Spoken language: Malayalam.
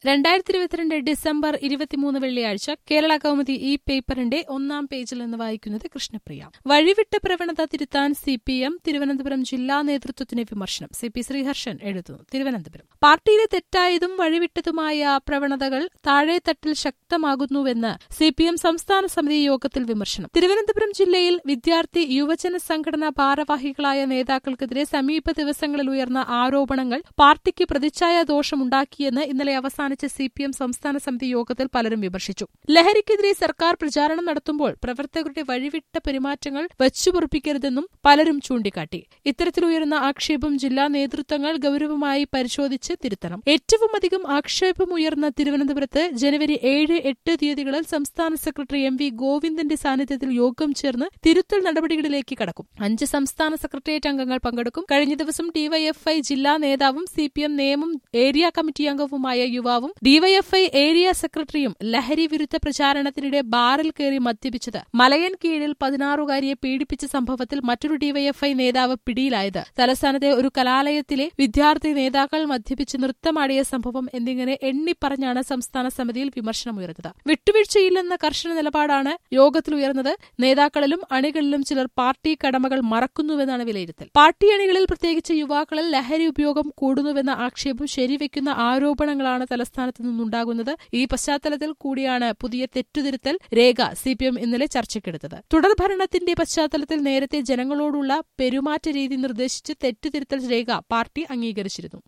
രണ്ടായിരത്തി ഇരുപത്തിരണ്ട് ഡിസംബർ ഇരുപത്തിമൂന്ന് വെള്ളിയാഴ്ച കേരള കൗമുദി ഈ പേപ്പറിന്റെ ഒന്നാം പേജിൽ നിന്ന് വായിക്കുന്നത് കൃഷ്ണപ്രിയ വഴിവിട്ട പ്രവണത തിരുത്താൻ സി പി എം തിരുവനന്തപുരം ജില്ലാ നേതൃത്വത്തിന് വിമർശനം സി പി ശ്രീഹർഷൻ എഴുതുന്നു തിരുവനന്തപുരം പാർട്ടിയിലെ തെറ്റായതും വഴിവിട്ടതുമായ പ്രവണതകൾ താഴെത്തട്ടിൽ ശക്തമാകുന്നുവെന്ന് സി പി എം സംസ്ഥാന സമിതി യോഗത്തിൽ വിമർശനം തിരുവനന്തപുരം ജില്ലയിൽ വിദ്യാർത്ഥി യുവജന സംഘടനാ ഭാരവാഹികളായ നേതാക്കൾക്കെതിരെ സമീപ ദിവസങ്ങളിൽ ഉയർന്ന ആരോപണങ്ങൾ പാർട്ടിക്ക് പ്രതിച്ഛായ ദോഷമുണ്ടാക്കിയെന്ന് ഇന്നലെ അവസാനിച്ച സി പി എം സംസ്ഥാന സമിതി യോഗത്തിൽ പലരും വിമർശിച്ചു ലഹരിക്കെതിരെ സർക്കാർ പ്രചാരണം നടത്തുമ്പോൾ പ്രവർത്തകരുടെ വഴിവിട്ട പെരുമാറ്റങ്ങൾ വച്ചുപൊറുപ്പിക്കരുതെന്നും പലരും ചൂണ്ടിക്കാട്ടി ഇത്തരത്തിലുയരുന്ന ആക്ഷേപം ജില്ലാ നേതൃത്വങ്ങൾ ഗൌരവമായി പരിശോധിച്ച് തിരുത്തണം ഏറ്റവുമധികം ആക്ഷേപമുയർന്ന തിരുവനന്തപുരത്ത് ജനുവരി ഏഴ് എട്ട് തീയതികളിൽ സംസ്ഥാന സെക്രട്ടറി എം വി ഗോവിന്ദന്റെ സാന്നിധ്യത്തിൽ യോഗം ചേർന്ന് തിരുത്തൽ നടപടികളിലേക്ക് കടക്കും അഞ്ച് സംസ്ഥാന സെക്രട്ടേറിയറ്റ് അംഗങ്ങൾ പങ്കെടുക്കും കഴിഞ്ഞ ദിവസം ഡിവൈഎഫ്ഐ ജില്ലാ നേതാവും C P M Nemam area committee അംഗവുമായ യുവാവും ഡിവൈഎഫ്ഐ ഏരിയ സെക്രട്ടറിയും ലഹരി വിരുദ്ധ പ്രചാരണത്തിനിടെ ബാറിൽ കയറി മദ്യപിച്ചത് മലയൻ കീഴിൽ പതിനാറുകാരിയെ പീഡിപ്പിച്ച സംഭവത്തിൽ മറ്റൊരു ഡിവൈഎഫ്ഐ നേതാവ് പിടിയിലായത് തലസ്ഥാനത്തെ ഒരു കലാലയത്തിലെ വിദ്യാർത്ഥി നേതാക്കൾ മദ്യപിച്ച് നൃത്തമാടിയ സംഭവം എന്നിങ്ങനെ എണ്ണിപ്പറഞ്ഞാണ് സംസ്ഥാന സമിതിയിൽ വിമർശനമുയർന്നത് വിട്ടുവീഴ്ചയില്ലെന്ന കർശന നിലപാടാണ് യോഗത്തിൽ ഉയർന്നത് നേതാക്കളിലും അണികളിലും ചിലർ പാർട്ടി കടമകൾ മറക്കുന്നുവെന്നാണ് വിലയിരുത്തൽ പാർട്ടി അണികളിൽ പ്രത്യേകിച്ച് യുവാക്കളിൽ ലഹരി ഉപയോഗം കൂടുന്നുവെന്ന ആക്ഷേപം ശരിവെക്കുന്ന ആരോപണങ്ങളാണ് തലസ്ഥാനത്ത് നിന്നുണ്ടാകുന്നത് ഈ പശ്ചാത്തലത്തിൽ കൂടിയാണ് പുതിയ തെറ്റുതിരുത്തൽ രേഖ സി പി എം ഇന്നലെ ചർച്ചയ്ക്കെടുത്തത് തുടർഭരണത്തിന്റെ പശ്ചാത്തലത്തിൽ നേരത്തെ ജനങ്ങളോടുള്ള പെരുമാറ്റ രീതി നിർദ്ദേശിച്ച് തെറ്റുതിരുത്തൽ രേഖ പാർട്ടി അംഗീകരിച്ചിരുന്നു